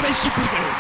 நேசிப்பீர்கள்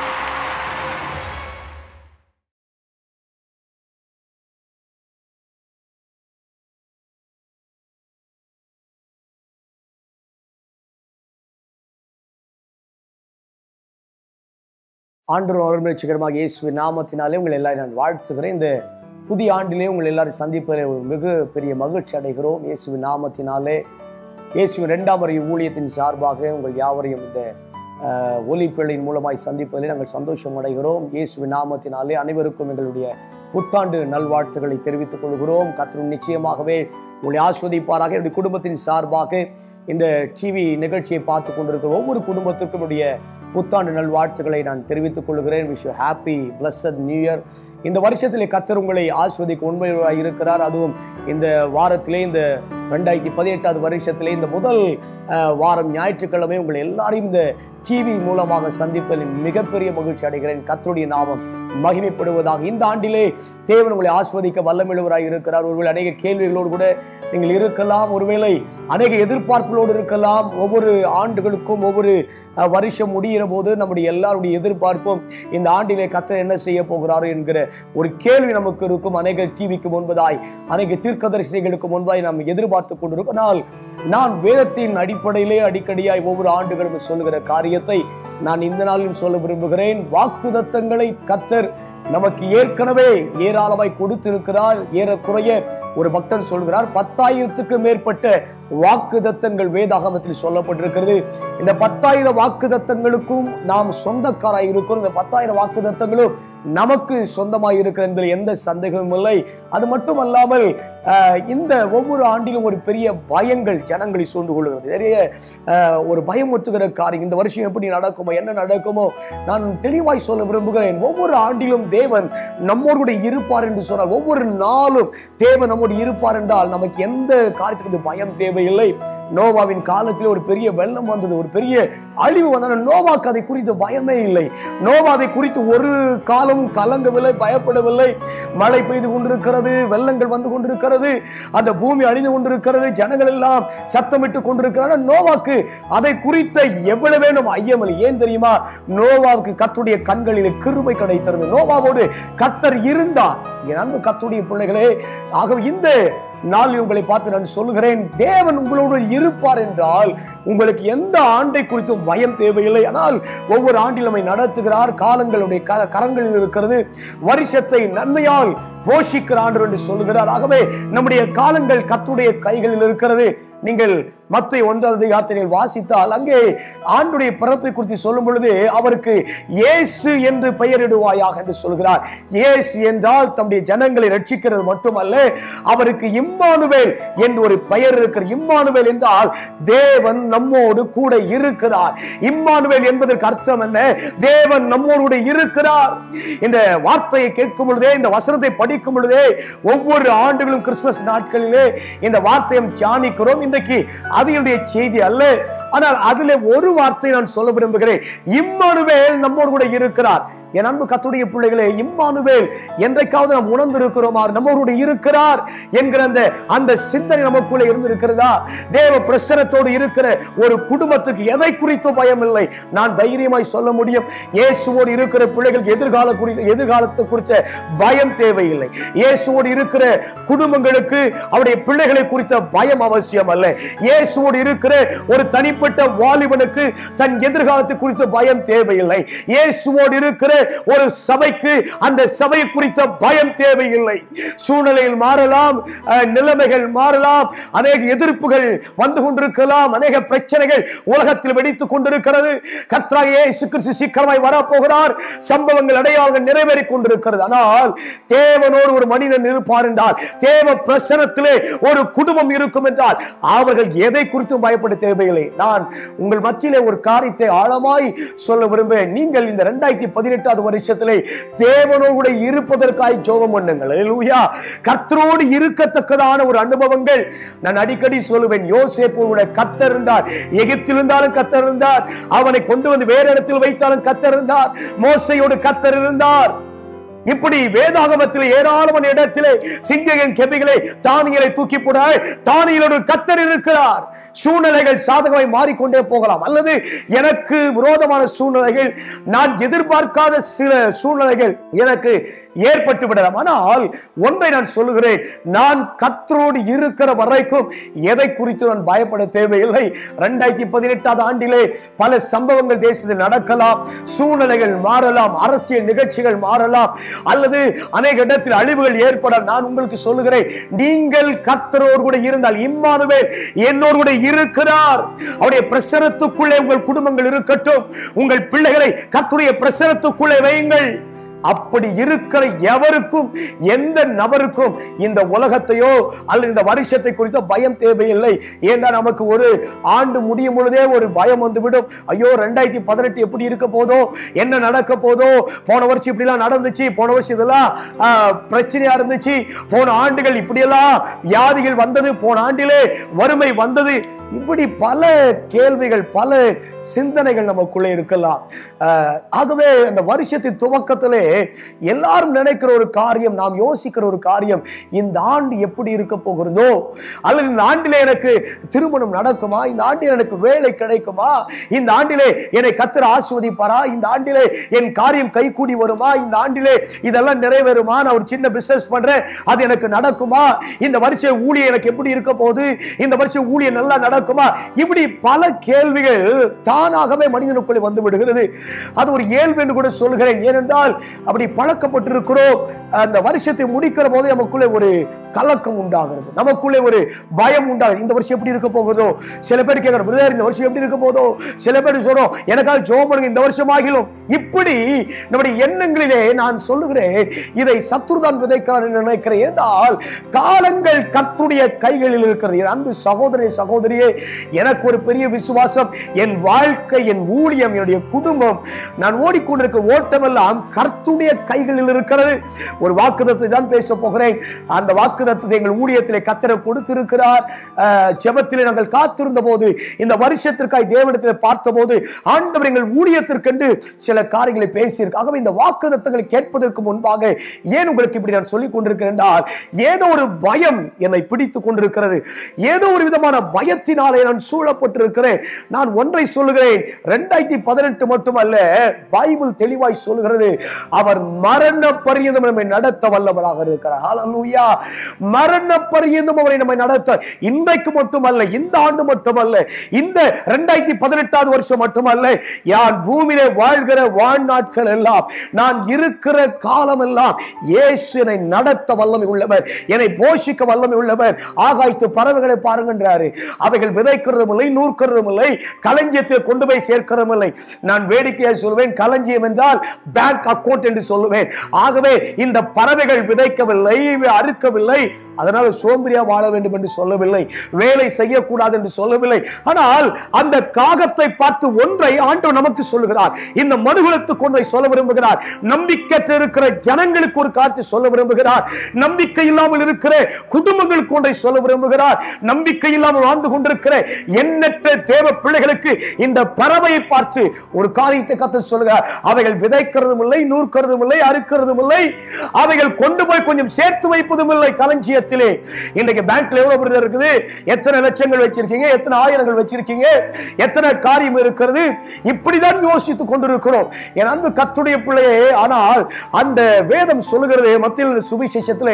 ஆண்டு அருமைச்சிகரமாக இயேசுவின் நாமத்தினாலே உங்கள் எல்லாரும் நான் வாழ்த்துகிறேன் இந்த புதிய ஆண்டிலே உங்கள் எல்லாரும் சந்திப்பதில் ஒரு மிக பெரிய மகிழ்ச்சி அடைகிறோம் இயேசுவின் நாமத்தினாலே இயேசுவின் இரண்டாம் வரை ஊழியத்தின் சார்பாக உங்கள் யாவரையும் இந்த அஹ், ஒலிப்பிழையின் மூலமாய் சந்திப்பதில் நாங்கள் சந்தோஷம் அடைகிறோம் இயேசுவின் நாமத்தினாலே அனைவருக்கும் எங்களுடைய புத்தாண்டு நல்வாழ்த்துக்களை தெரிவித்துக் கொள்கிறோம் கர்த்தர் நிச்சயமாகவே உங்களை ஆஸ்வதிப்பாராக என்னுடைய குடும்பத்தின் சார்பாக இந்த டிவி நிகழ்ச்சியை பார்த்து கொண்டிருக்கிற ஒவ்வொரு குடும்பத்துக்கும் என்னுடைய புத்தாண்டு நல்வாழ்த்துக்களை நான் தெரிவித்துக் கொள்கிறேன் wish happy blessed new year இந்த வருஷத்திலே கத்தர் உங்களை ஆஸ்வதிக்க உண்மையாக இருக்கிறார் அதுவும் இந்த வாரத்திலே இந்த ரெண்டாயிரத்தி பதினெட்டாவது வருஷத்திலே இந்த முதல் அஹ், வாரம் ஞாயிற்றுக்கிழமை உங்களை எல்லாரையும் இந்த டிவி மூலமாக சந்திப்பதில் மிகப்பெரிய மகிழ்ச்சி அடைகிறேன் கத்தருடைய நாமம் மகிமைப்படுவதாக இந்த ஆண்டிலே தேவன் உங்களை ஆஸ்வதிக்க வல்லமிழுவராய் இருக்கிறார் ஒருவேளை அநேக கேள்விகளோடு கூட நீங்கள் இருக்கலாம் ஒருவேளை அநேக எதிர்பார்ப்புகளோடு இருக்கலாம் ஒவ்வொரு ஆண்டுகளுக்கும் ஒவ்வொரு அஹ், வருஷம் முடிகிற போது நம்முடைய எல்லாருடைய எதிர்பார்ப்பும் இந்த ஆண்டிலே கத்தர் என்ன செய்ய போகிறார் என்கிற ஒரு கேள்வி நமக்கு இருக்கும் அநேக டிவிக்கு முன்பதாய் அநேக தீர்க்கதரிசிகளுக்கு முன்பாய் நாம் எதிர்பார்த்து கொண்டிருக்கும் ஆனால் நான் வேதத்தின் அடிப்படையிலே அடிக்கடியாய் ஒவ்வொரு ஆண்டுகளும் சொல்லுகிற காரியத்தை நான் இந்த நாளிலும் சொல்ல விரும்புகிறேன் வாக்குதத்தங்களை கத்தர் நமக்கு ஏற்கனவே ஏராளமாய் கொடுத்திருக்கிறார் ஏறக்குறைய ஒரு பக்தர் சொல்கிறார் பத்தாயிரத்துக்கு மேற்பட்ட வாக்குதத்தங்கள் வேதாகமத்தில் சொல்லப்பட்டிருக்கிறது இந்த பத்தாயிரம் வாக்குதத்தங்களுக்கும் நாம் சொந்தக்காராய் இருக்கிறோம் இந்த பத்தாயிரம் வாக்குதத்தங்களும் நமக்கு சொந்தமாய் இருக்கிற என்பதில் எந்த சந்தேகமும் இல்லை அது மட்டுமல்லாமல் ஆஹ், இந்த ஒவ்வொரு ஆண்டிலும் ஒரு பெரிய பயங்கள் ஜனங்களை சூழ்ந்து கொள்கிறது நிறைய ஆஹ், ஒரு பயமுறுத்துகிற காரியம் இந்த வருஷம் எப்படி நடக்குமோ என்ன நடக்குமோ நான் தெளிவாய் சொல்ல விரும்புகிறேன் ஒவ்வொரு ஆண்டிலும் தேவன் நம்மோடு கூட இருப்பார் என்று சொன்னார் ஒவ்வொரு நாளும் தேவன் நம்மோடு இருப்பார் என்றால் நமக்கு எந்த காரியத்துக்கு பயம் தேவையில்லை நோவாவின் காலத்தில் ஒரு பெரிய வெள்ளம் வந்தது ஒரு பெரிய அழிவு வந்தது நோவாக்கு அதை குறித்து பயமே இல்லை நோவா அதை குறித்து ஒரு காலமும் கலங்கவில்லை பயப்படவில்லை மழை பெய்து கொண்டிருக்கிறது வெள்ளங்கள் வந்து கொண்டிருக்கிறது அந்த பூமி அழிந்து கொண்டிருக்கிறது ஜனங்கள் எல்லாம் சத்தமிட்டு கொண்டிருக்கிறார் நோவாக்கு அதை குறித்த எவ்வளவு வேணும் ஐயமில்லை ஏன் தெரியுமா நோவாவுக்கு கத்துடைய கண்களில் கிருபை கிடைத்திருந்தது நோவாவோடு கத்தர் இருந்தார் என் அன்பு கத்துடைய பிள்ளைகளே ஆக இந்த நாளில் உங்களை பார்த்து நான் சொல்லுகிறேன் தேவன் உங்களோடு இருப்பார் என்றால் உங்களுக்கு எந்த ஆண்டை குறித்தும் பயம் தேவையில்லை ஆனால் ஒவ்வொரு ஆண்டிலும் நம்மை நடத்துகிறார் காலங்களுடைய க- கரங்களில் இருக்கிறது வருஷத்தை நன்மையால் போஷிக்கிற ஆண்டு என்று சொல்லுகிறார் ஆகவே நம்முடைய காலங்கள் கத்துடைய கைகளில் இருக்கிறது நீங்கள் மத்திய ஒன்றாவது அதிகாரத்தில் வாசித்தால் அங்கே ஆண்டுடைய பிறப்பை குறித்து சொல்லும் பொழுது அவருக்கு இயேசு என்று பெயரிடுவாயாக என்று சொல்கிறார் இயேசு என்றால் தம்முடைய ஜனங்களை ரட்சிக்கிறது மட்டுமல்ல அவருக்கு இம்மானுவேல் என்று ஒரு பெயர் இருக்கிற இம்மானுவேல் என்றால் தேவன் நம்மோடு கூட இருக்கிறார் இம்மானுவேல் என்பதற்கு அர்த்தம் என்ன தேவன் நம்மோடு கூட இருக்கிறார் இந்த வார்த்தையை கேட்கும் பொழுதே இந்த வசனத்தை படிக்கும் பொழுதே ஒவ்வொரு ஆண்டுகளும் கிறிஸ்துமஸ் நாட்களிலே இந்த வார்த்தையை தியானிக்கிறோம் இன்றைக்கு அது என்னுடைய செய்தி அல்ல ஆனால் அதிலே ஒரு வார்த்தை நான் சொல்ல விரும்புகிறேன் இம்மானுவேல் நம்மோடு கூட இருக்கிறார் என் அன்பு கத்துடைய பிள்ளைகளே இம்மானுவேல் என்றைக்காவது நாம் உணர்ந்திருக்கிறோமா நம்மோடு இருக்கிறார் என்கிற அந்த அந்த சிந்தனை நமக்குள்ளே இருந்திருக்கிறதா தேவ பிரசனத்தோடு இருக்கிற ஒரு குடும்பத்துக்கு எதை குறித்தும் பயம் இல்லை நான் தைரியமாய் சொல்ல முடியும் இயேசுவோடு இருக்கிற பிள்ளைகளுக்கு எதிர்கால குறி எதிர்காலத்தை குறித்த பயம் தேவையில்லை இயேசுவோடு இருக்கிற குடும்பங்களுக்கு அவருடைய பிள்ளைகளை குறித்த பயம் அவசியம் அல்ல இயேசுவோடு இருக்கிற ஒரு தனிப்பட்ட வாலிபனுக்கு தன் எதிர்காலத்தை குறித்த பயம் தேவையில்லை இயேசுவோடு இருக்கிற ஒரு சபைக்கு அந்த சபை குறித்த பயம் தேவையில்லை சூழ்நிலையில் மாறலாம் அஹ், நிலைமைகள் மாறலாம் அநேக எதிர்ப்புகள் வந்து கொண்டிருக்கலாம் அநேக பிரச்சனைகள் உலகத்தில் வெடித்துக் கொண்டிருக்கிறது கர்த்தராகிய இயேசு கிறிஸ்து சீக்கிரமாய் வரப்போகிறார் சம்பவங்கள் அடையாளங்கள் நிறைவேறிக் கொண்டிருக்கிறது ஆனால் தேவனோடு ஒரு மனிதன் இருப்பார் என்றால் தேவ பிரசனத்திலே ஒரு குடும்பம் இருக்கும் என்றால் அவர்கள் எதை குறித்தும் பயப்பட தேவையில்லை நான் உங்கள் மத்தியிலே ஒரு காரியத்தை ஆழமாய் சொல்ல விரும்புகிறேன் நீங்கள் இந்த இரண்டாயிரத்தி பதினெட்டாவது வருஷத்திலே தேவனோடு கூட இருப்பதற்காய் ஜோகம் பண்ணுங்கள் அல்லேலூயா கர்த்தரோடு இருக்கத்தக்கதான ஒரு அனுபவங்கள் நான் அடிக்கடி சொல்லுவேன் யோசேப்போட கத்தர் இருந்தார் எகிப்தில் இருந்தாலும் கத்தர் இருந்தார் அவனை கொண்டு வந்து வேற இடத்தில் வைத்தாலும் கத்தர் இருந்தார் மோசையோடு கத்தர் இருந்தார் இப்படி வேதாகமத்தில் ஏராளமான இடத்திலே சிங்ககன் கெபிகளை தானியலை தூக்கி போட தானியலோடு கத்தர் இருக்கிறார் சூழ்நிலைகள் சாதகமாய் மாறிக்கொண்டே போகலாம் அல்லது எனக்கு விரோதமான சூழ்நிலைகள் நான் எதிர்பார்க்காத சில சூழ்நிலைகள் எனக்கு ஏற்பட்டு விடலாம் ஆனால் ஒன்றை நான் சொல்லுகிறேன் நான் கத்தரோடு இருக்கிற வரைக்கும் எதை குறித்து நான் பயப்பட தேவையில்லை ரெண்டாயிரத்தி பதினெட்டாவது ஆண்டிலே பல சம்பவங்கள் தேசத்தில் நடக்கலாம் சூழ்நிலைகள் மாறலாம் அரசியல் நிகழ்ச்சிகள் மாறலாம் அல்லது அநேக இடத்தில் அழிவுகள் ஏற்பட நான் உங்களுக்கு சொல்லுகிறேன் நீங்கள் கத்தரோடு கூட இருந்தால் இம்மானுவேல் என்னோடு கூட இருக்கிறார் அவருடைய பிரசனத்துக்குள்ளே உங்கள் குடும்பங்கள் இருக்கட்டும் உங்கள் பிள்ளைகளை கத்துடைய பிரசனத்துக்குள்ளே வையுங்கள் அப்படி இருக்கிற எவருக்கும் எந்த நபருக்கும் இந்த உலகத்தையோ அல்லது இந்த வருஷத்தை குறித்த பயம் தேவையில்லை ஏன்னா நமக்கு ஒரு ஆண்டு முடியும் பொழுதே ஒரு பயம் வந்துவிடும் ஐயோ ரெண்டாயிரத்தி பதினெட்டு எப்படி இருக்க போதோ என்ன நடக்க போதோ போன வருஷம் இப்படிலாம் நடந்துச்சு போன வருஷம் இதெல்லாம் ஆஹ், பிரச்சனையா இருந்துச்சு போன ஆண்டுகள் இப்படியெல்லாம் வியாதிகள் வந்தது போன ஆண்டிலே வறுமை வந்தது இப்படி பல கேள்விகள் பல சிந்தனைகள் நமக்குள்ளே இருக்கலாம் ஆஹ், ஆகவே அந்த வருஷத்தின் துவக்கத்திலே எல்லாரும் நினைக்கிற ஒரு காரியம் நாம் யோசிக்கிற ஒரு காரியம் இந்த ஆண்டு எப்படி இருக்க போகிறதோ அல்லது இந்த ஆண்டிலே எனக்கு திருமணம் நடக்குமா இந்த ஆண்டில் எனக்கு வேலை கிடைக்குமா இந்த ஆண்டிலே என்னை கத்திர ஆஸ்வதிப்பாரா இந்த ஆண்டிலே என் காரியம் கைகூடி வருமா இந்த ஆண்டிலே இதெல்லாம் நிறைவேறுமா நான் ஒரு சின்ன பிசினஸ் பண்றேன் அது எனக்கு நடக்குமா இந்த வருஷ ஊழியம் எனக்கு எப்படி இருக்க போகுது இந்த வருஷ ஊழியம் நல்லா நடக்குமா இப்படி பல கேள்விகள் தானாகவே மனிதனுக்குள்ளே வந்து விடுகிறது அது ஒரு இயல்பு என்று கூட சொல்கிறேன் ஏனென்றால் அப்படி பழக்கப்பட்டிருக்கிறோம் அந்த வருஷத்தை முடிக்கிற போது நமக்குள்ளே ஒரு கலக்கம் உண்டாகிறது நமக்குள்ளே ஒரு பயம் உண்டாகுது இந்த வருஷம் எப்படி இருக்க போகுதோ சில பேர் கேட்கிற பிரதர் இந்த வருஷம் எப்படி இருக்க போதோ சில பேர் சொல்றோம் எனக்காக ஜோம் பண்ணுங்க இந்த வருஷம் ஆகிலும் இப்படி நம்முடைய எண்ணங்களிலே நான் சொல்லுகிறேன் இதை சத்துருதான் விதைக்கிறார் என்று நினைக்கிறேன் என்றால் காலங்கள் கர்த்துடைய கைகளில் இருக்கிறது என் அன்பு சகோதரி சகோதரியே எனக்கு ஒரு பெரிய விசுவாசம் என் வாழ்க்கை என் ஊழியம் என்னுடைய குடும்பம் நான் ஓடிக்கொண்டிருக்க ஓட்டமெல்லாம் கர்த்துடைய கைகளில் இருக்கிறது ஒரு வாக்குதத்தை தான் பேச போகிறேன் அந்த வாக்குதத்தை எங்கள் ஊழியத்திலே கத்தரை கொடுத்திருக்கிறார் அஹ், ஜெபத்திலே நாங்கள் காத்திருந்த போது இந்த வருஷத்திற்காய் தேவனிடத்திலே பார்த்தபோது ஆண்டவர் எங்கள் ஊழியத்திற்கென்று சில காரியங்களை பேசியிருக்கு ஆகவே இந்த வாக்குதத்தங்களை கேட்பதற்கு முன்பாக ஏன் உங்களுக்கு இப்படி நான் சொல்லிக் கொண்டிருக்கிறேன் என்றால் ஏதோ ஒரு பயம் என்னை பிடித்துக் கொண்டிருக்கிறது ஏதோ ஒரு விதமான பயத்தினாலே நான் சூழப்பட்டிருக்கிறேன் நான் ஒன்றை சொல்லுகிறேன் ரெண்டாயிரத்தி பதினெட்டு மட்டுமல்ல பைபிள் தெளிவாய் சொல்லுகிறது அவர் மரண பரியந்தம் நம்மை நடத்த வல்லவராக இருக்கிறார் ஹalleluya மரண பரியந்தம் அவரை நம்மை நடத்த இன்றைக்கு மட்டுமல்ல இந்த ஆண்டு மட்டுமல்ல இந்த ரெண்டாயிரத்தி பதினெட்டாவது வருஷம் மட்டுமல்ல யான் பூமியிலே வாழ்கிற வாழ்நாட்கள் எல்லாம் நான் இருக்கிற காலம் எல்லாம் இயேசு என்னை நடத்த வல்லமை உள்ளவர் என்னை போஷிக்க வல்லமை உள்ளவர் ஆகாய்த்து பறவைகளை பாருங்கன்றாரு அவைகள் விதைக்கிறதும் இல்லை நூற்கிறதும் இல்லை களஞ்சியத்தில் கொண்டு போய் சேர்க்கிறதும் இல்லை நான் வேடிக்கையாக சொல்வேன் களஞ்சியம் என்றால் பேங்க் அக்கவுண்ட் என்று சொல்லுவேன் ஆகவே இந்த பறவைகள் விதைக்கவில்லை அறுக்கவில்லை அதனால சோம்பேறியா வாழ வேண்டும் என்று சொல்லவில்லை வேலை செய்யக்கூடாது என்று சொல்லவில்லை ஆனால் அந்த காகத்தை பார்த்து ஒன்றை ஆண்டவர் நமக்கு சொல்லுகிறார் இந்த மனுகுலத்துக்கு ஒன்றை சொல்ல விரும்புகிறார் நம்பிக்கையற்ற இருக்கிற ஜனங்களுக்கு ஒரு காட்சி சொல்ல விரும்புகிறார் நம்பிக்கை இல்லாமல் இருக்கிற குடும்பங்களுக்கு ஒன்றை சொல்ல விரும்புகிறார் நம்பிக்கை இல்லாமல் வாழ்ந்து கொண்டிருக்கிற எண்ணற்ற தேவ பிள்ளைகளுக்கு இந்த பறவையை பார்த்து ஒரு காரியத்தை கத்து சொல்லுகிறார் அவைகள் விதைக்கிறதும் இல்லை நூற்கிறதும் இல்லை அறுக்கிறதும் இல்லை அவைகள் கொண்டு போய் கொஞ்சம் சேர்த்து வைப்பதும் இல்லை களஞ்சியத்திலே இன்றைக்கு பேங்க்ல எவ்வளவு பிரதர் இருக்குது எத்தனை லட்சங்கள் வச்சிருக்கீங்க எத்தனை ஆயிரங்கள் வச்சிருக்கீங்க எத்தனை காரியம் இருக்கிறது இப்படிதான் யோசித்துக் கொண்டிருக்கிறோம் என் அன்பு கத்துடைய பிள்ளையே ஆனால் அந்த வேதம் சொல்லுகிறது மத்தியில் சுவிசேஷத்திலே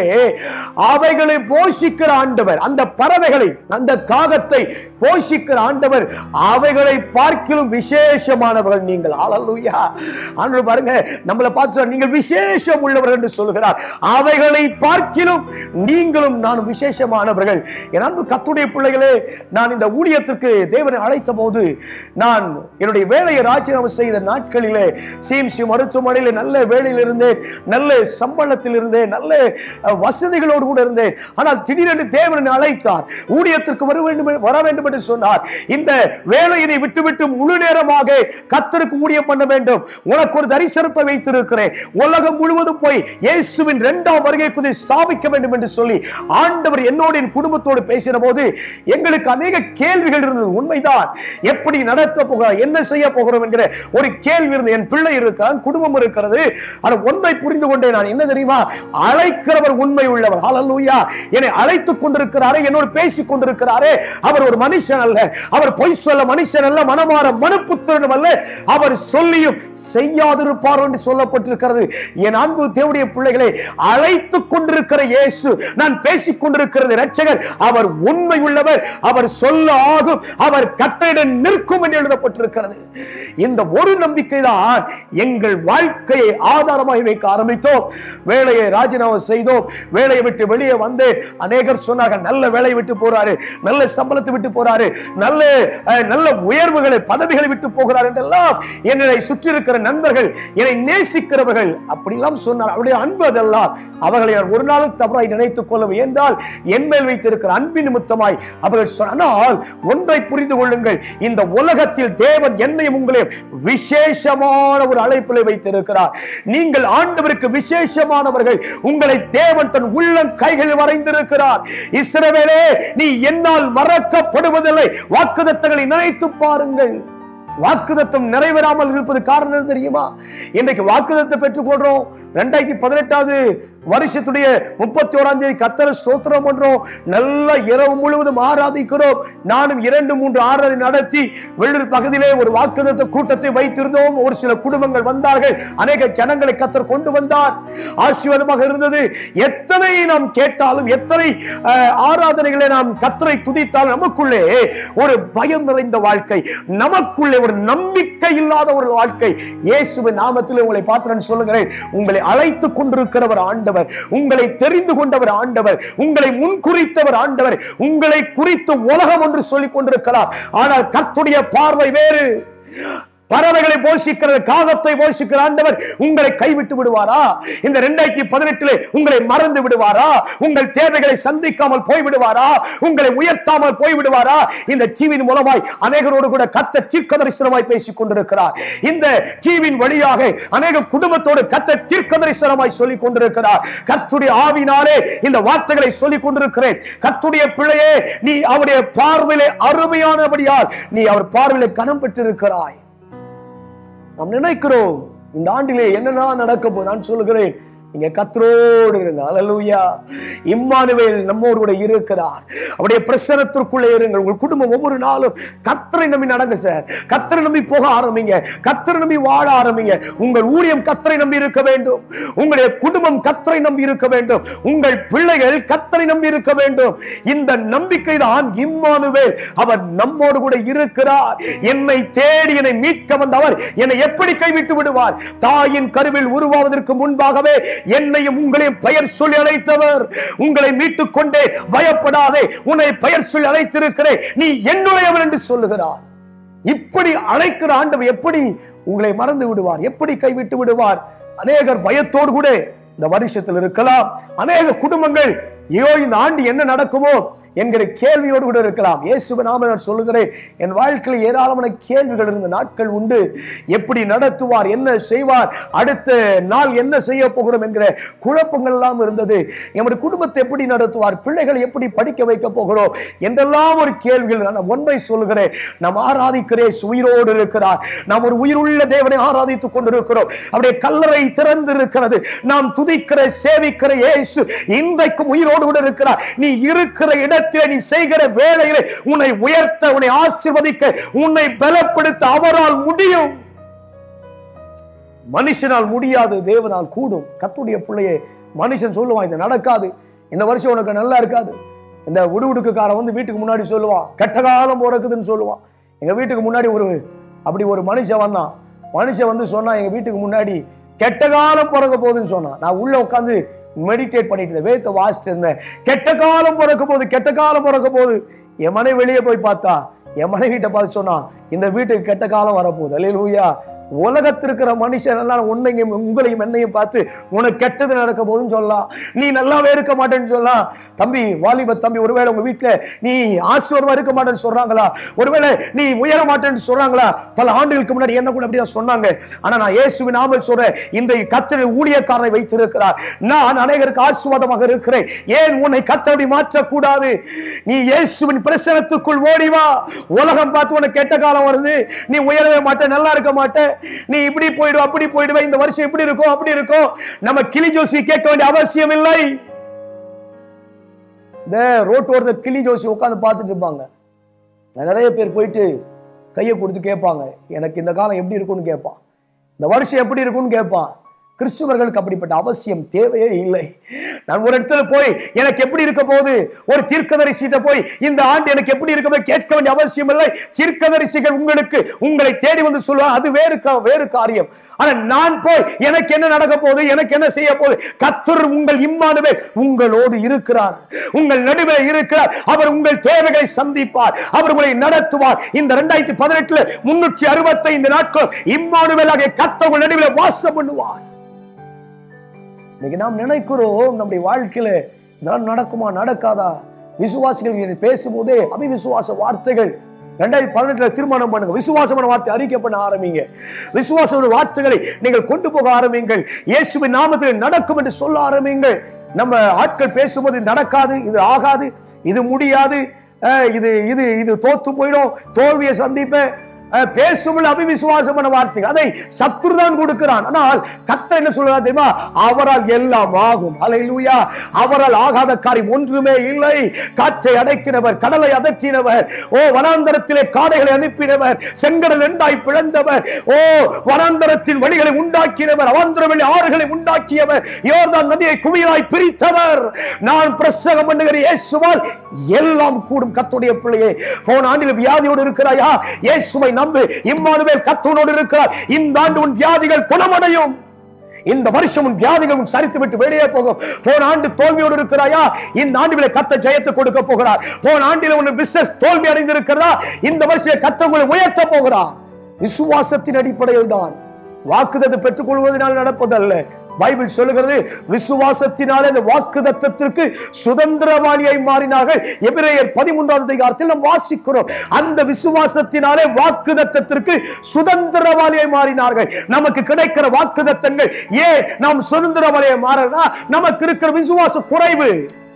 அவைகளை போஷிக்கிற ஆண்டவர் அந்த பறவைகளை அந்த காகத்தை போஷிக்கிற ஆண்டவர் அவைகளை பார்க்கிலும் விசேஷமானவர்கள் நீங்கள் ஆளல்லுயா ஆண்டவர் பாருங்க நம்மளை பார்த்து சொல்றார், நீங்கள் விசேஷம் உள்ளவர்கள் என்று சொல்லுகிறார் அவைகளை பார்க்கிலும் நீங்களும் நானும் விசேஷமானவர்கள் என் அன்பு கத்துடைய பிள்ளைகளே நான் இந்த ஊழியத்திற்கு தேவனை அழைத்த போது நான் என்னுடைய வேலையை ராஜினாமா செய்த நாட்களிலே சிஎம்சி மருத்துவமனையில் நல்ல வேலையில் இருந்தேன் நல்ல சம்பளத்தில் இருந்தேன் நல்ல அஹ், வசதிகளோடு கூட இருந்தேன் ஆனால் திடீரென்று தேவன் என்னை அழைத்தார் ஊழியத்திற்கு வர வேண்டும் என்று- வர வேண்டும் என்று சொன்னார் இந்த வேலையினை விட்டுவிட்டு முழு நேரமாக கத்தருக்கு ஊழியம் பண்ண வேண்டும் உனக்கு ஒரு தரிசனத்தை வைத்திருக்கிறேன் உலகம் முழுவதும் போய் இயேசுவின் இரண்டாம் வருகை குறித்து ஸ்தாபிக்க வேண்டும் என்று சொல்லி ஆண்டவர் என்னோடு என் குடும்பத்தோடு பேசின போது எங்களுக்கு அநேக கேள்விகள் இருந்தது உண்மைதான் எப்படி நடத்த போகிறோம் என்ன செய்ய போகிறோம் என்கிற ஒரு கேள்வி இருந்தது என் பிள்ளை இருக்கான் குடும்பம் இருக்கிறது ஆனால் ஒன்றை புரிந்து கொண்டேன் நான் என்ன தெரியுமா அழைக்கிறவர் உண்மை உள்ளவர் ஹalleluya என்னை அழைத்துக் கொண்டிருக்கிறாரே என்னோடு பேசிக் கொண்டிருக்கிறாரே அவர் ஒரு மனுஷன் அல்ல அவர் பொய் சொல்ல மனுஷன் அல்ல மனமாற மனுப்புத்திரனும் அல்ல அவர் சொல்லியும் செய்யாதிருப்பார் என்று சொல்லப்பட்டிருக்கிறது என் அன்பு தேவடைய பிள்ளைகளை அழைத்துக் கொண்டிருக்கிற இயேசு நான் பேசிக் கொண்டிருக்கிறது இரட்சகர் அவர் உண்மை உள்ளவர் அவர் சொல்ல ஆகும் அவர் கட்டளையிட நிற்கும் என்று எழுதப்பட்டிருக்கிறது இந்த ஒரு நம்பிக்கை தான் எங்கள் வாழ்க்கையை ஆதாரமாக வைக்க ஆரம்பித்தோம் வேலையை ராஜினாமா செய்தோம் வேலையை விட்டு வெளியே வந்து அநேகர் சொன்னார்கள் நல்ல வேலையை விட்டு போறாரு நல்ல சம்பளத்தை விட்டு போறாரு நல்ல அஹ், நல்ல உயர்வுகளை பதவிகளை விட்டு போகிறார் என்றெல்லாம் என்னை சுற்றி இருக்கிற நண்பர்கள் என்னை நேசிக்கிறவர்கள் அப்படிலாம் சொன்னார் அவருடைய அன்பு அதெல்லாம் அவர்களை நான் ஒரு நாளும் தவறாய் நினைத்துக் கொள்ளவும் என்றால் என் மேல் வைத்திருக்கிற அன்பின் நிமித்தமாய் அவர்கள் சொன்னால் ஒன்றை புரிந்து கொள்ளுங்கள் இந்த உலகத்தில் தேவன் என்னையும் உங்களையும் விசேஷமான ஒரு அழைப்பிலை வைத்திருக்கிறார் நீங்கள் ஆண்டவருக்கு விசேஷமானவர்கள் உங்களை தேவன் தன் உள்ளம் கைகளில் வரைந்திருக்கிறார் இஸ்ரவேலே நீ என்னால் மறக்கப்படுவதில்லை வாக்குதத்தங்களை நினைத்து பாருங்கள் வாக்குதத்தம் நிறைவேறாமல் இருப்பது காரணம் என்ன தெரியுமா இன்றைக்கு வாக்குதத்தை பெற்றுக் கொள்றோம் ரெண்டாயிரத்தி பதினெட்டாவது வருஷத்துடைய முப்பத்தி ஓராம் தேதி கத்தர ஸ்தோத்திரம் பண்றோம் நல்ல இரவு முழுவதும் ஆராதிக்கிறோம் நானும் இரண்டு மூன்று ஆராதனை நடத்தி வெள்ளூர் பகுதியிலே ஒரு வாக்குதத்த கூட்டத்தை வைத்திருந்தோம் ஒரு சில குடும்பங்கள் வந்தார்கள் அநேக ஜனங்களை கத்தர் கொண்டு வந்தார் ஆசீர்வாதமாக இருந்தது எத்தனை நாம் கேட்டாலும் எத்தனை அஹ், ஆராதனைகளை நாம் கத்தரை துதித்தாலும் நமக்குள்ளே ஒரு பயம் நிறைந்த வாழ்க்கை நமக்குள்ளே ஒரு நம்பிக்கை இல்லாத ஒரு வாழ்க்கை இயேசுவின் நாமத்தில் உங்களை பார்த்து சொல்லுகிறேன் உங்களை அழைத்துக் கொண்டிருக்கிறவர் ஆண்டவர் உங்களை தெரிந்து கொண்டவர் ஆண்டவர் உங்களை முன்குறித்தவர் ஆண்டவர் உங்களை குறித்து உலகம் ஒன்று சொல்லிக் கொண்டிருக்கிறார் ஆனால் கர்த்துடைய பார்வை வேறு பறவைகளை போஷிக்கிறது காகத்தை போஷிக்கிற ஆண்டவர் உங்களை கைவிட்டு விடுவாரா இந்த ரெண்டாயிரத்தி பதினெட்டுல உங்களை மறந்து விடுவாரா உங்கள் தேவைகளை சந்திக்காமல் போய் விடுவாரா உங்களை உயர்த்தாமல் போய் விடுவாரா இந்த டிவியின் மூலமாய் அநேகரோடு கூட கத்த தீர்க்க தரிசனமாய் பேசிக் கொண்டிருக்கிறார் இந்த டிவியின் வழியாக அநேக குடும்பத்தோடு கத்த தீர்க்க தரிசனமாய் சொல்லிக் கொண்டிருக்கிறார் கத்துடைய ஆவினாலே இந்த வார்த்தைகளை சொல்லிக் கொண்டிருக்கிறேன் கத்துடைய பிள்ளையே நீ அவருடைய பார்வையிலே அருமையானபடியால் நீ அவர் பார்வையிலே கனம் பெற்றிருக்கிறாய் நாம் நினைக்கிறோம் இந்த ஆண்டிலே என்னென்ன நடக்க போகுது நான் சொல்லுகிறேன் நீங்க கத்தரோடு இருங்க அலலூயா இம்மானுவேல் நம்மோடு கூட இருக்கிறார் அவருடைய பிரசனத்திற்குள்ளே இருங்கள் உங்கள் குடும்பம் ஒவ்வொரு நாளும் கத்தரை நம்பி நடங்க சார் கத்தரை நம்பி போக ஆரம்பிங்க கத்தரை நம்பி வாழ ஆரம்பிங்க உங்கள் ஊழியம் கத்தரை நம்பி இருக்க வேண்டும் உங்களுடைய குடும்பம் கத்தரை நம்பி இருக்க வேண்டும் உங்கள் பிள்ளைகள் கத்தரை நம்பி இருக்க வேண்டும் இந்த நம்பிக்கை தான் இம்மானுவேல் அவர் நம்மோடு கூட இருக்கிறார் என்னை தேடி என்னை மீட்க வந்தவர் என்னை எப்படி கைவிட்டு விடுவார் தாயின் கருவில் உருவாவதற்கு முன்பாகவே என்னையும் உங்களையும் பெயர் சொல்லி அழைத்தவர் உங்களை மீட்டுக் கொண்டே பயப்படாதே உன்னை பெயர் சொல்லி அழைத்திருக்கிறேன் நீ என்னுடையவர் என்று சொல்லுகிறார் இப்படி அழைக்கிற ஆண்டவர் எப்படி உங்களை மறந்து விடுவார் எப்படி கைவிட்டு விடுவார் அநேகர் பயத்தோடு கூட இந்த வருஷத்தில் இருக்கலாம் அநேக குடும்பங்கள் ஐயோ இந்த ஆண்டு என்ன நடக்குமோ என்கிற கேள்வியோடு கூட இருக்கலாம் இயேசுவ நாம நான் சொல்லுகிறேன் என் வாழ்க்கையில் ஏராளமான கேள்விகள் இருந்த நாட்கள் உண்டு எப்படி நடத்துவார் என்ன செய்வார் அடுத்த நாள் என்ன செய்ய போகிறோம் என்கிற குழப்பங்கள் எல்லாம் இருந்தது நம்முடைய குடும்பத்தை எப்படி நடத்துவார் பிள்ளைகளை எப்படி படிக்க வைக்க போகிறோம் என்றெல்லாம் ஒரு கேள்விகள் நான் ஒன்றை சொல்லுகிறேன் நாம் ஆராதிக்கிறே உயிரோடு இருக்கிறார் நாம் ஒரு உயிருள்ள தேவனை ஆராதித்துக் கொண்டிருக்கிறோம் அவருடைய கல்லறை திறந்து இருக்கிறது நாம் துதிக்கிற சேவிக்கிற இயேசு இன்றைக்கும் உயிரோடு கூட இருக்கிறார் நீ இருக்கிற இடத்திலே நீ செய்கிற வேலையிலே உன்னை உயர்த்த உன்னை ஆசீர்வதிக்க உன்னை பலப்படுத்த அவரால் முடியும் மனுஷனால் முடியாது தேவனால் கூடும் கத்துடைய பிள்ளையே மனுஷன் சொல்லுவான் இது நடக்காது இந்த வருஷம் உனக்கு நல்லா இருக்காது இந்த உடுவுடுக்குக்காரன் வந்து வீட்டுக்கு முன்னாடி சொல்லுவான் கெட்ட காலம் பிறக்குதுன்னு சொல்லுவான் எங்க வீட்டுக்கு முன்னாடி ஒரு அப்படி ஒரு மனுஷன் வந்தான் மனுஷன் வந்து சொன்னா எங்க வீட்டுக்கு முன்னாடி கெட்ட காலம் பிறக்க போகுதுன்னு சொன்னான் நான் உள்ள உட்காந்து மெடிடேட் பண்ணிட்டு இருந்தேன் வேத்த வாசிட்டு இருந்தேன் கெட்ட காலம் பிறக்க போகுது கெட்ட காலம் பிறக்க போகுது என் மனைவி வெளியே போய் பார்த்தா என் மனைவிட்ட பார்த்து சொன்னா இந்த வீட்டுக்கு கெட்ட காலம் வரப்போகுது அல்லேலூயா உலகத்தில் இருக்கிற மனுஷன் எல்லாம் உன்னையும் உங்களையும் என்னையும் பார்த்து உனக்கு கெட்டது நடக்க போதுன்னு சொல்லலாம் நீ நல்லாவே இருக்க மாட்டேன்னு சொல்லலாம் தம்பி வாலிப தம்பி ஒருவேளை உங்க வீட்டுல நீ ஆசீர்வாதமா இருக்க மாட்டேன்னு சொல்றாங்களா ஒருவேளை நீ உயர மாட்டேன்னு சொல்றாங்களா பல ஆண்டுகளுக்கு முன்னாடி என்ன கூட அப்படிதான் சொன்னாங்க ஆனா நான் இயேசுவின் நாமல் சொல்றேன் இன்றைய கத்தரை ஊழியக்காரரை வைத்திருக்கிறார் நான் அநேகருக்கு ஆசீர்வாதமாக இருக்கிறேன் ஏன் உன்னை கத்தடி மாற்றக்கூடாது நீ இயேசுவின் பிரசனத்துக்குள் ஓடி வா உலகம் பார்த்து உனக்கு கெட்ட காலம் வருது நீ உயரவே மாட்ட நல்லா இருக்க மாட்ட நீ இப்படி போயிடுவ அப்படி போயிடுவ இந்த வருஷம் இப்படி இருக்கும் அப்படி இருக்கும் நம்ம கிளி ஜோசி கேட்க வேண்டிய அவசியம் இல்லை இந்த ரோட்டோரத்தில் கிளி ஜோசி உட்காந்து பார்த்துட்டு இருப்பாங்க நிறைய பேர் போயிட்டு கையை கொடுத்து கேட்பாங்க எனக்கு இந்த காலம் எப்படி இருக்கும்னு கேட்பான் இந்த வருஷம் எப்படி இருக்கும்னு கேட்பான் கிறிஸ்துவர்களுக்கு அப்படிப்பட்ட அவசியம் தேவையே இல்லை நான் ஒரு இடத்துல போய் எனக்கு எப்படி இருக்க போகுது ஒரு தீர்க்கதரிசிட்ட போய் இந்த ஆண்டு எனக்கு எப்படி இருக்க போது கேட்க வேண்டிய அவசியம் இல்லை தீர்க்கதரிசிகள் உங்களுக்கு உங்களை தேடி வந்து சொல்லுவாங்க அது வேறு கா- வேறு காரியம் ஆனா நான் போய் எனக்கு என்ன நடக்க போகுது எனக்கு என்ன செய்ய போகுது கத்தர் உங்கள் இம்மானுவே உங்களோடு இருக்கிறார் உங்கள் நடுவே இருக்கிறார் அவர் உங்கள் தேவைகளை சந்திப்பார் அவர் உங்களை நடத்துவார் இந்த ரெண்டாயிரத்தி பதினெட்டுல முன்னூற்றி அறுபத்தைந்து நாட்கள் இம்மானுவேலாக கத்த உங்கள் நடுவில் வாசம் பண்ணுவார் இன்னைக்கு நாம் நினைக்கிறோம் நம்முடைய வாழ்க்கையில இதெல்லாம் நடக்குமா நடக்காதா விசுவாசிகள் பேசும்போதே அபிவிசுவாச வார்த்தைகள் ரெண்டாயிரத்தி பதினெட்டுல திருமணம் பண்ணுங்க விசுவாசமான வார்த்தை அறிக்கை பண்ண ஆரம்பிங்க விசுவாசமான வார்த்தைகளை நீங்கள் கொண்டு போக ஆரம்பிங்கள் இயேசுவின் நாமத்தில் நடக்கும் என்று சொல்ல ஆரம்பிங்கள் நம்ம ஆட்கள் பேசும்போது நடக்காது இது ஆகாது இது முடியாது அஹ், இது இது இது தோத்து போயிடும் தோல்வியை சந்திப்பேன் அஹ், பேசும்போது அபிவிசுவாசமான வார்த்தைகள் அதை சத்துருதான் கொடுக்கிறான் ஆனால் கத்த என்ன சொல்றார் தெரியுமா அவரால் எல்லாம் ஆகும் அலையிலூயா அவரால் ஆகாத காரியம் ஒன்றுமே இல்லை காற்றை அடைக்கிறவர் கடலை அதற்றினவர் ஓ வனாந்தரத்திலே காடைகளை அனுப்பினவர் செங்கடல் ரெண்டாய் பிளந்தவர் ஓ வனாந்தரத்தின் வழிகளை உண்டாக்கினவர் அவாந்தர வெளி ஆறுகளை உண்டாக்கியவர் யோர்தான் நதியை குவியலாய் பிரித்தவர் நான் பிரசங்கம் பண்ணுகிற இயேசுவால் எல்லாம் கூடும் கத்துடைய பிள்ளையே போன ஆண்டில் வியாதியோடு இருக்கிறாயா இயேசுவை நம்பு இம்மானுவேல் கத்தோனோடு இருக்கிறார் இந்த ஆண்டு உன் வியாதிகள் குணமடையும் இந்த வருஷம் உன் வியாதிகள் உன் சரித்து விட்டு வெளியே போகும் போன ஆண்டு தோல்வியோடு இருக்கிறாயா இந்த ஆண்டுகளை கத்த ஜெயத்தை கொடுக்க போகிறார் போன ஆண்டில் உன் பிசினஸ் தோல்வி அடைந்திருக்கிறதா இந்த வருஷம் கத்த உங்களை உயர்த்த போகிறார் விசுவாசத்தின் அடிப்படையில் தான் வாக்குதத்தை பெற்றுக் கொள்வதனால் நடப்பதல்ல பைபிள் சொல்லுகிறது விசுவாசத்தினாலே அந்த வாக்கு தத்தத்திற்கு சுதந்திரவாணியை மாறினார்கள் எபிரேயர் பதிமூன்றாவது அதிகாரத்தில் நாம் வாசிக்கிறோம் அந்த விசுவாசத்தினாலே வாக்கு தத்தத்திற்கு சுதந்திரவாணியை மாறினார்கள் நமக்கு கிடைக்கிற வாக்கு தத்தங்கள் ஏன் நாம் சுதந்திரவாணியை மாறனா நமக்கு இருக்கிற விசுவாச குறைவு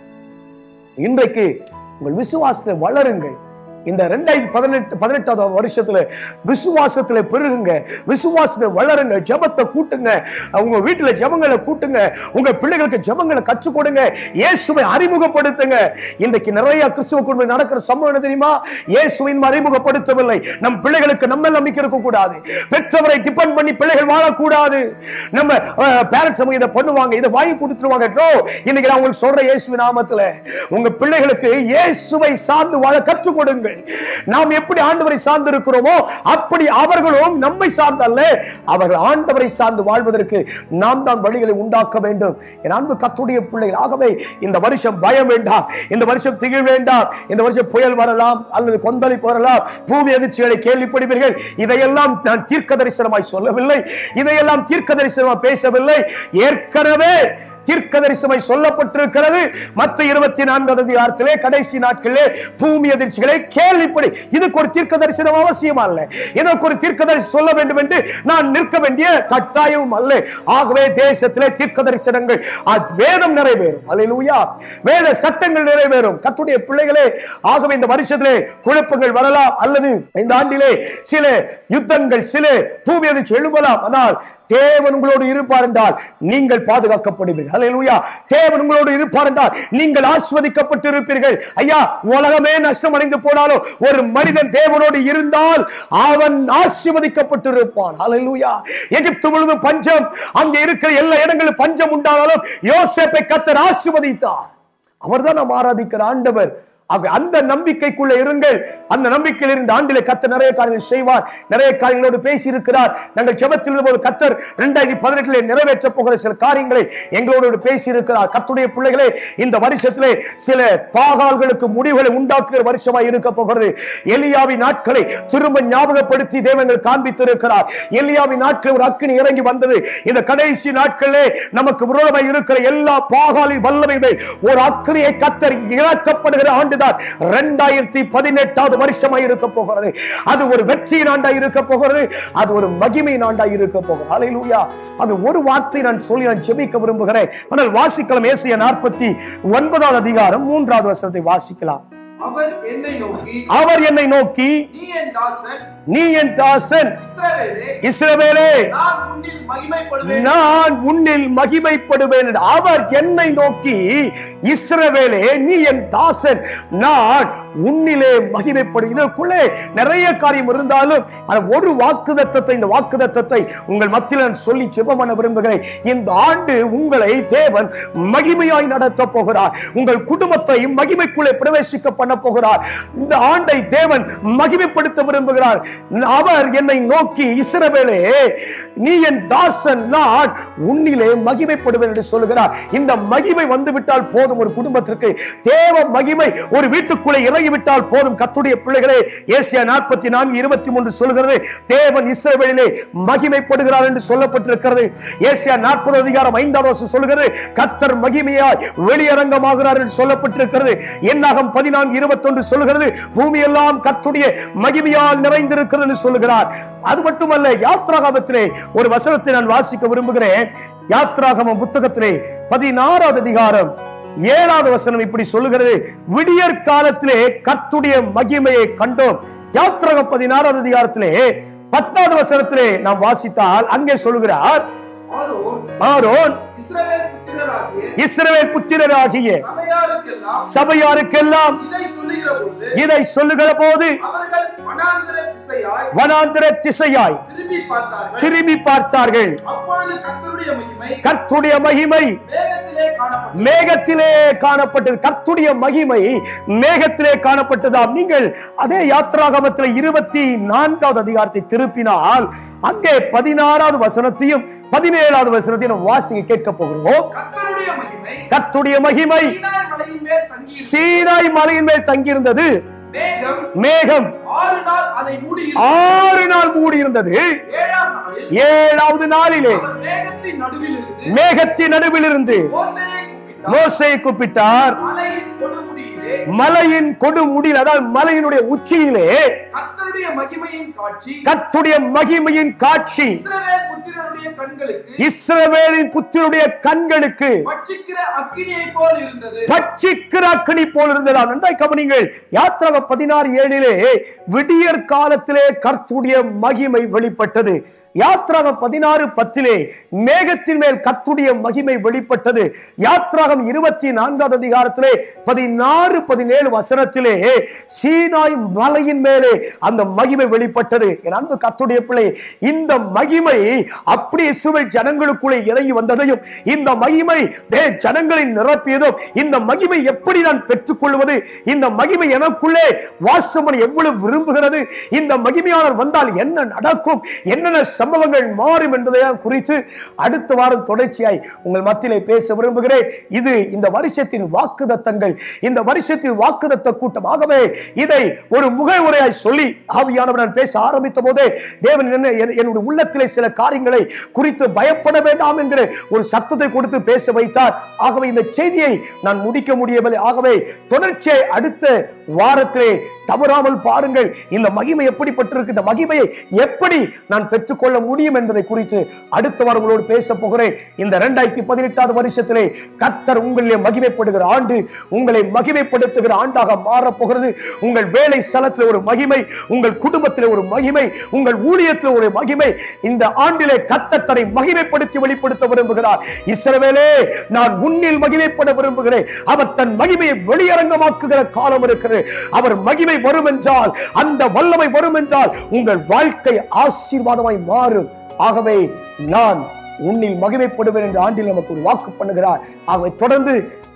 இன்றைக்கு உங்கள் விசுவாசத்தை வளருங்கள் இந்த ரெண்டாயிரத்தி பதினெட்டு பதினெட்டாவது வருஷத்துல விசுவாசத்துல பெருகுங்க விசுவாசத்துல வளருங்க ஜெபத்தை கூட்டுங்க உங்க வீட்டுல ஜெபங்களை கூட்டுங்க உங்க பிள்ளைகளுக்கு ஜெபங்களை கற்றுக் கொடுங்க இயேசுவை அறிமுகப்படுத்துங்க இன்றைக்கு நிறைய கிறிஸ்துவ குடும்பம் நடக்கிற சம்பவம் என்ன தெரியுமா இயேசுவின் அறிமுகப்படுத்தவில்லை நம் பிள்ளைகளுக்கு நம்ம நம்பிக்கை இருக்க கூடாது பெற்றவரை டிபெண்ட் பண்ணி பிள்ளைகள் வாழக்கூடாது நம்ம பேரண்ட்ஸ் அவங்க இதை பண்ணுவாங்க இதை வாங்கி கொடுத்துருவாங்க No, இன்னைக்கு நான் உங்களுக்கு சொல்ற இயேசுவின் நாமத்துல உங்க பிள்ளைகளுக்கு இயேசுவை சார்ந்து வாழ கற்றுக் கொடுங்கள் நாம் எப்படி ஆண்டவரை சார்ந்து இருக்கிறோமோ அப்படி அவர்களும் நம்மை சார்ந்தல்ல அவர்கள் ஆண்டவரை சார்ந்து வாழ்வதற்கு நாம் தான் வழிகளை உண்டாக்க வேண்டும் என் அன்பு கத்துடைய பிள்ளைகள் ஆகவே இந்த வருஷம் பயம் வேண்டாம் இந்த வருஷம் திகிழ் வேண்டாம் இந்த வருஷம் புயல் வரலாம் அல்லது கொந்தளிப்பு வரலாம் பூமி எதிர்ச்சிகளை கேள்விப்படுவீர்கள் இதையெல்லாம் நான் தீர்க்க தரிசனமாய் சொல்லவில்லை இதையெல்லாம் தீர்க்க தரிசனமாய் பேசவில்லை ஏற்கனவே தீர்க்க தரிசனமாய் சொல்லப்பட்டிருக்கிறது மத்த இருபத்தி நான்காவது அதிகாரத்திலே கடைசி நாட்களிலே பூமி அதிர்ச்சிகளை கேள்விப்படி இதுக்கு ஒரு தீர்க்க தரிசனம் அவசியம் அல்ல இதற்கு ஒரு தீர்க்க தரிசனம் சொல்ல வேண்டும் என்று நான் நிற்க வேண்டிய கட்டாயமும் அல்ல ஆகவே தேசத்திலே தீர்க்க தரிசனங்கள் அது வேதம் நிறைவேறும் அல்லேலூயா வேத சட்டங்கள் நிறைவேறும் கத்துடைய பிள்ளைகளே ஆகவே இந்த வருஷத்திலே குழப்பங்கள் வரலாம் அல்லது இந்த ஆண்டிலே சில யுத்தங்கள் சில பூமி அதிர்ச்சி எழும்பலாம் ஆனால் தேவன் உங்களோடு இருப்பார் என்றால் நீங்கள் பாதுகாக்கப்படுவீர்கள் அல்லேலூயா தேவன் உங்களோடு இருப்பார் என்றால் நீங்கள் ஆஸ்வதிக்கப்பட்டு இருப்பீர்கள் ஐயா உலகமே நஷ்டம் அடைந்து போனாலும் ஒரு மனிதன் தேவனோடு இருந்தால் அவன் ஆசீர்வதிக்கப்பட்டு இருப்பான் அல்லேலூயா எகிப்து முழுவதும் பஞ்சம் அங்கே இருக்கிற எல்லா இடங்களிலும் பஞ்சம் உண்டானாலும் யோசேப்பை கத்தர் ஆசீர்வதித்தார் அவர்தான் நாம் ஆராதிக்கிற ஆண்டவர் ஆகவே அந்த நம்பிக்கைக்குள்ள இருங்கள் அந்த நம்பிக்கையில் இருந்த ஆண்டிலே கத்தர் நிறைய காரியங்கள் செய்வார் நிறைய காரியங்களோடு பேசி இருக்கிறார் நாங்கள் ஜெபத்தில் இருந்தபோது கத்தர் இரண்டாயிரத்தி பதினெட்டிலே நிறைவேற்ற போகிற சில காரியங்களை எங்களோடு பேசி இருக்கிறார் கத்துடைய பிள்ளைகளே இந்த வருஷத்திலே சில பாகால்களுக்கு முடிவுகளை உண்டாக்குகிற வருஷமாய் இருக்க போகிறது எலியாவின் நாட்களை திரும்ப ஞாபகப்படுத்தி தேவங்கள் காண்பித்திருக்கிறார் எலியாவின் நாட்கள் ஒரு அக்கினி இறங்கி வந்தது இந்த கடைசி நாட்களிலே நமக்கு விரோதமாய் இருக்கிற எல்லா பாகாலின் வல்லமைகளை ஒரு அக்கினியை கத்தர் இழக்கப்படுகிற ஆண்டுதான் இரண்டாயிரத்தி பதினெட்டாவது வருஷமாய் இருக்க போகிறது அது ஒரு வெற்றியின் ஆண்டாய் இருக்க போகிறது அது ஒரு மகிமையின் ஆண்டாய் இருக்க போகிறது ஹalleluya அது ஒரு வார்த்தை நான் சொல்லி நான் ஜெபிக்க விரும்புகிறேன் ஆனால் வாசிக்கலாம் ஏசிய நாற்பத்தி ஒன்பதாவது அதிகாரம் மூன்றாவது வசனத்தை வாசிக்கலாம் அவர் என்னை நோக்கி அவர் என்னை நோக்கி நீ என் தாசன் நீ என் தாசன் இஸ்ரவேலே இஸ்ரவேலே நான் உன்னில் மகிமைப்படுவேன் நான் உன்னில் மகிமைப்படுவேன் என்று அவர் என்னை நோக்கி இஸ்ரவேலே நீ என் தாசன் நான் உன்னிலே மகிமைப்படும் இதற்குள்ளே நிறைய காரியம் இருந்தாலும் ஆனா ஒரு வாக்குதத்தத்தை இந்த வாக்குதத்தத்தை உங்கள் மத்தியில் நான் சொல்லி ஜெபம் பண்ண விரும்புகிறேன் இந்த ஆண்டு உங்களை தேவன் மகிமையாய் நடத்த போகிறார் உங்கள் குடும்பத்தை மகிமைக்குள்ளே பிரவேசிக்க பண்ண போகிறார் இந்த ஆண்டை தேவன் மகிமைப்படுத்த விரும்புகிறார் அவர் என்னை நோக்கி இஸ்ரவேலே நீ என் தாசன் நான் உன்னிலே மகிமைப்படுவேன் என்று சொல்லுகிறார் இந்த மகிமை வந்துவிட்டால் போதும் ஒரு குடும்பத்திற்கு தேவ மகிமை ஒரு வீட்டுக்குள்ளே இறங்கிவிட்டால் போதும் கத்துடைய பிள்ளைகளே ஏசியா நாற்பத்தி நான்கு இருபத்தி மூன்று சொல்லுகிறது தேவன் இஸ்ரவேலிலே மகிமைப்படுகிறார் என்று சொல்லப்பட்டிருக்கிறது ஏசியா நாற்பது அதிகாரம் ஐந்தாவது வருஷம் சொல்லுகிறது கத்தர் மகிமையாய் வெளியரங்கமாகிறார் என்று சொல்லப்பட்டிருக்கிறது என்னாகம் பதினான்கு இருபத்தொன்று சொல்லுகிறது பூமி எல்லாம் கத்துடைய மகிமையால் நிறைந்திருக்கிறது என்று சொல்லுகிறார் அது மட்டுமல்ல யாத்ராகமத்திலே ஒரு வசனத்தை நான் வாசிக்க விரும்புகிறேன் யாத்ராகமம் புத்தகத்திலே பதினாறாவது அதிகாரம் ஏழாவது வசனம் இப்படி சொல்லுகிறது விடியற் காலத்திலே கர்த்துடைய மகிமையை கண்டோம் யாத்ராகம் பதினாறாவது அதிகாரத்திலே பத்தாவது வசனத்திலே நாம் வாசித்தால் அங்கே சொல்லுகிறார் ஆரோன் ஆரோன் இஸ்ரவேல் புத்திரராகிய இஸ்ரவேல் புத்திரராகிய சபையாருக்கெல்லாம் சபையாருக்கெல்லாம் இதை சொல்லுகிற போது இதை சொல்லுகிற போது அவர்கள் வனாந்திர திசையாய் வனாந்திர திசையாய் திரும்பி பார்த்தார்கள் திரும்பி பார்த்தார்கள் அப்பொழுது கர்த்தருடைய மகிமை கர்த்துடைய மகிமை வேகத்திலே காணப்பட்டது மேகத்திலே காணப்பட்டது கர்த்துடைய மகிமை மேகத்திலே காணப்பட்டதாம் நீங்கள் அதே யாத்ராகமத்தில் இருபத்தி நான்காவது அதிகாரத்தை திருப்பினால் அங்கே பதினாறாவது வசனத்தையும் பதினேழாவது வசனத்தையும் நாம் வாசிக்க கேட்க போகிறோம் கர்த்தருடைய மகிமை கர்த்துடைய மகிமை சீனாய் மலையின் மேல் தங்கி சீனாய் மலையின் மேல் தங்கியிருந்தது மேகம் மேகம் ஆறு நாள் அதை மூடி ஆறு நாள் மூடியிருந்தது ஏழாம் நாளில் ஏழாவது நாளிலே அவர் மேகத்தின் நடுவில் இருந்து மேகத்தின் நடுவில் இருந்து மோசேயை கூப்பிட்டார் மோசையை கூப்பிட்டார் மலையின் கொடுமுடியிலே மலையின் கொடுமுடியில் அதாவது மலையினுடைய உச்சியிலே கர்த்தருடைய மகிமையின் காட்சி கர்த்துடைய மகிமையின் காட்சி இஸ்ரவேல் புத்திரருடைய கண்களுக்கு இஸ்ரவேலின் புத்திருடைய கண்களுக்கு பட்சிக்கிற அக்கினியை போல் இருந்தது பட்சிக்கிற அக்கினி போல் இருந்ததாம் நன்றாய் கவனிங்கள் யாத்திராக பதினாறு ஏழிலே விடியற் காலத்திலே கர்த்துடைய மகிமை வெளிப்பட்டது யாத்ராகம் பதினாறு பத்திலே மேகத்தின் மேல் கத்துடைய மகிமை வெளிப்பட்டது யாத்ராகம் இருபத்தி நான்காவது அதிகாரத்திலே பதினாறு பதினேழு வசனத்திலே சீனாய் மலையின் மேலே அந்த மகிமை வெளிப்பட்டது என் அன்பு கத்துடைய பிள்ளை இந்த மகிமை அப்படி இஸ்ரவேல் ஜனங்களுக்குள்ளே இறங்கி வந்ததையும் இந்த மகிமை தே ஜனங்களை நிரப்பியதும் இந்த மகிமை எப்படி நான் பெற்றுக்கொள்வது இந்த மகிமை எனக்குள்ளே வாசமன் எவ்வளவு விரும்புகிறது இந்த மகிமையாளர் வந்தால் என்ன நடக்கும் என்னென்ன சம்பவங்கள் மாறும் என்பதை குறித்து அடுத்த வாரம் தொடர்ச்சியாய் உங்கள் மத்தியிலே பேச விரும்புகிறேன் இது இந்த வருஷத்தின் வாக்குதத்தங்கள் இந்த வருஷத்தின் வாக்குதத்த கூட்டமாகவே இதை ஒரு முகவுரையாய் சொல்லி ஆவியானவர் நான் பேச ஆரம்பித்த போதே தேவன் என்ன என்- என்னுடைய உள்ளத்திலே சில காரியங்களை குறித்து பயப்பட வேண்டாம் என்கிற ஒரு சத்தத்தை கொடுத்து பேச வைத்தார் ஆகவே இந்த செய்தியை நான் முடிக்க முடியவில்லை ஆகவே தொடர்ச்சியை அடுத்த வாரத்திலே தவறாமல் பாருங்கள் இந்த மகிமை எப்படிப்பட்டிருக்கு இந்த மகிமையை எப்படி நான் பெற்றுக்கொள்ள முடியும் என்பதை குறித்து அடுத்த வாரம் உங்களோடு பேச போகிறேன் இந்த இரண்டாயிரத்தி பதினெட்டாவது வருஷத்திலே கத்தர் உங்களிலே மகிமைப்படுகிற ஆண்டு உங்களை மகிமைப்படுத்துகிற ஆண்டாக மாறப் போகிறது உங்கள் வேலை ஸ்தலத்தில் ஒரு மகிமை உங்கள் குடும்பத்தில் ஒரு மகிமை உங்கள் ஊழியத்தில் ஒரு மகிமை இந்த ஆண்டிலே கத்தத்தரை மகிமைப்படுத்தி வெளிப்படுத்த விரும்புகிறார் இஸ்ரவேலே நான் உன்னில் மகிமைப்பட விரும்புகிறேன் அவர் தன் மகிமையை வெளியரங்கமாக்குகிற காலம் இருக்கிறது அவர் மகிமை வரும் என்றால் அந்த வல்லமை வரும் என்றால் உங்கள் வாழ்க்கை ஆசீர்வாதமாய் மாறும் ஆகவே நான் உன்னில் மகிமைப்படுவேன் என்று ஆண்டில் நமக்கு ஒரு வாக்கு பண்ணுகிறார் ஆகவே தொடர்ந்து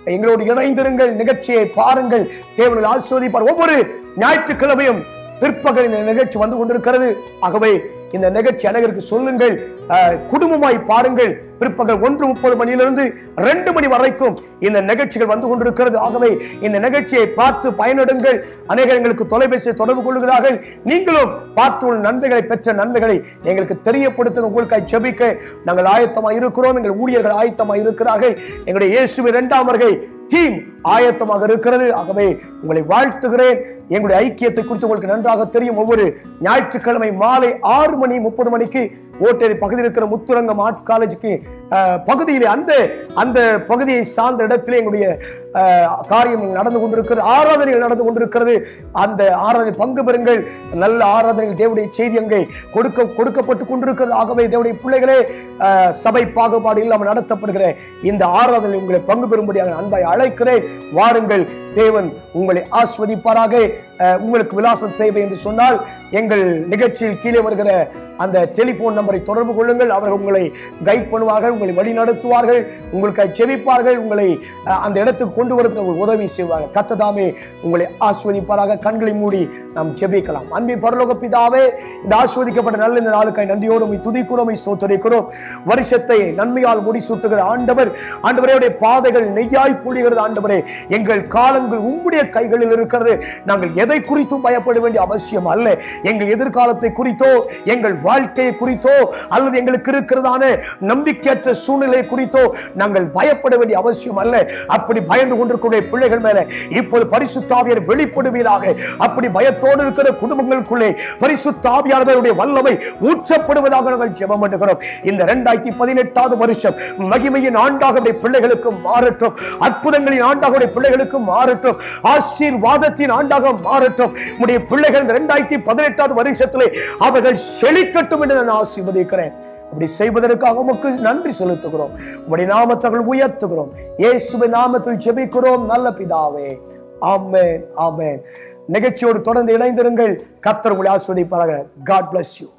எங்களோடு இணைந்திருங்கள் நிகழ்ச்சியை பாருங்கள் தேவனில் ஆஸ்வதிப்பார் ஒவ்வொரு ஞாயிற்றுக்கிழமையும் பிற்பகல் இந்த நிகழ்ச்சி வந்து கொண்டிருக்கிறது ஆகவே இந்த நிகழ்ச்சி அனைவருக்கு சொல்லுங்கள் அஹ், குடும்பமாய் பாருங்கள் பிற்பகல் ஒன்று முப்பது மணியிலிருந்து ரெண்டு மணி வரைக்கும் இந்த நிகழ்ச்சிகள் வந்து கொண்டிருக்கிறது ஆகவே இந்த நிகழ்ச்சியை பார்த்து பயனடுங்கள் அநேகர் எங்களுக்கு தொலைபேசியை தொடர்பு கொள்கிறார்கள் நீங்களும் பார்த்து உள்ள நன்மைகளை பெற்ற நன்மைகளை எங்களுக்கு தெரியப்படுத்த உங்களுக்காய் செபிக்க நாங்கள் ஆயத்தமாக இருக்கிறோம் எங்கள் ஊழியர்கள் ஆயத்தமாக இருக்கிறார்கள் எங்களுடைய இயேசுவின் இரண்டாம் வருகை டீம் ஆயத்தமாக இருக்கிறது ஆகவே உங்களை வாழ்த்துகிறேன் எங்களுடைய ஐக்கியத்தை குறித்து உங்களுக்கு நன்றாக தெரியும் ஒவ்வொரு ஞாயிற்றுக்கிழமை மாலை ஆறு மணி முப்பது மணிக்கு ஓட்டேரி பகுதியில் இருக்கிற முத்துரங்கம் ஆர்ட்ஸ் காலேஜுக்கு அஹ், பகுதியிலே அந்த அந்த பகுதியை சார்ந்த இடத்திலே எங்களுடைய அஹ், காரியம் நடந்து கொண்டிருக்கிறது ஆராதனைகள் நடந்து கொண்டிருக்கிறது அந்த ஆராதனை பங்கு பெறுங்கள் நல்ல ஆராதனைகள் தேவனுடைய செய்தி அங்கே கொடுக்க கொடுக்கப்பட்டு கொண்டிருக்கிறது ஆகவே தேவனுடைய பிள்ளைகளே அஹ், சபை பாகுபாடு இல்லாமல் நடத்தப்படுகிற இந்த ஆராதனை உங்களை பங்கு பெறும்படியாக அன்பாய் அழைக்கிறேன் வாருங்கள் தேவன் உங்களை ஆஸ்வதிப்பாராக அஹ், உங்களுக்கு விலாசம் தேவை என்று சொன்னால் எங்கள் நிகழ்ச்சியில் கீழே வருகிற அந்த டெலிபோன் நம்பரை தொடர்பு கொள்ளுங்கள் அவர்கள் உங்களை கைட் பண்ணுவார்கள் உங்களை வழி நடத்துவார்கள் உங்களுக்கு செவிப்பார்கள் உங்களை அஹ், அந்த இடத்துக்கு கொண்டு வரதுக்கு அவங்க உதவி செய்வார்கள் கத்ததாமே உங்களை ஆஸ்வதிப்பாராக கண்களை மூடி நாம் ஜெபிக்கலாம் அன்பின் பரலோக பிதாவே இந்த ஆஸ்வதிக்கப்பட்ட நல்ல இந்த நாளுக்காய் நன்றியோடு உம்மை துதிக்கிறோம் உம்மை ஸ்தோத்தரிக்கிறோம் வருஷத்தை நன்மையால் முடிசூட்டுகிற ஆண்டவர் ஆண்டவரையுடைய பாதைகள் நெய்யாய் பொழிகிறது ஆண்டவரே எங்கள் காலங்கள் உம்முடைய கைகளில் இருக்கிறது நாங்கள் எதை குறித்தும் பயப்பட வேண்டிய அவசியம் அல்ல எங்கள் எதிர்காலத்தை குறித்தோ எங்கள் வாழ்க்கையை குறித்தோ அல்லது எங்களுக்கு இருக்கிறதான நம்பிக்கையற்ற சூழ்நிலை குறித்தோ நாங்கள் பயப்பட வேண்டிய அவசியம் அல்ல அப்படி பயந்து கொண்டிருக்கிற பிள்ளைகள் மேல இப்போது பரிசுத்தாவியர் வெளிப்படுவீராக அப்படி பயத்தோடு இருக்கிற குடும்பங்களுக்குள்ளே பரிசுத்தாவியானவருடைய வல்லமை ஊற்றப்படுவதாக நாங்கள் ஜெபம் பண்ணுகிறோம் இந்த இரண்டாயிரத்தி பதினெட்டாவது வருஷம் மகிமையின் ஆண்டாக உடைய பிள்ளைகளுக்கு மாறட்டும் அற்புதங்களின் ஆண்டாக உடைய பிள்ளைகளுக்கு மாறட்டும் ஆசீர்வாதத்தின் ஆண்டாக மாறட்டும் உடைய பிள்ளைகள் இந்த இரண்டாயிரத்தி பதினெட்டாவது வருஷத்திலே அவர்கள் செழிக்கட்டும் என்று நான் ஆசீர்வதிக்கிறேன் அப்படி செய்வதற்காக உமக்கு நன்றி செலுத்துகிறோம் உம்முடைய நாமத்தங்கள் உயர்த்துகிறோம் இயேசுவின் நாமத்தில் ஜெபிக்கிறோம் நல்ல பிதாவே ஆமென் ஆமென் நிகழ்ச்சியோடு தொடர்ந்து இணைந்திருங்கள் கத்தர் உங்களை ஆஸ்வதிப்பாராக காட் bless you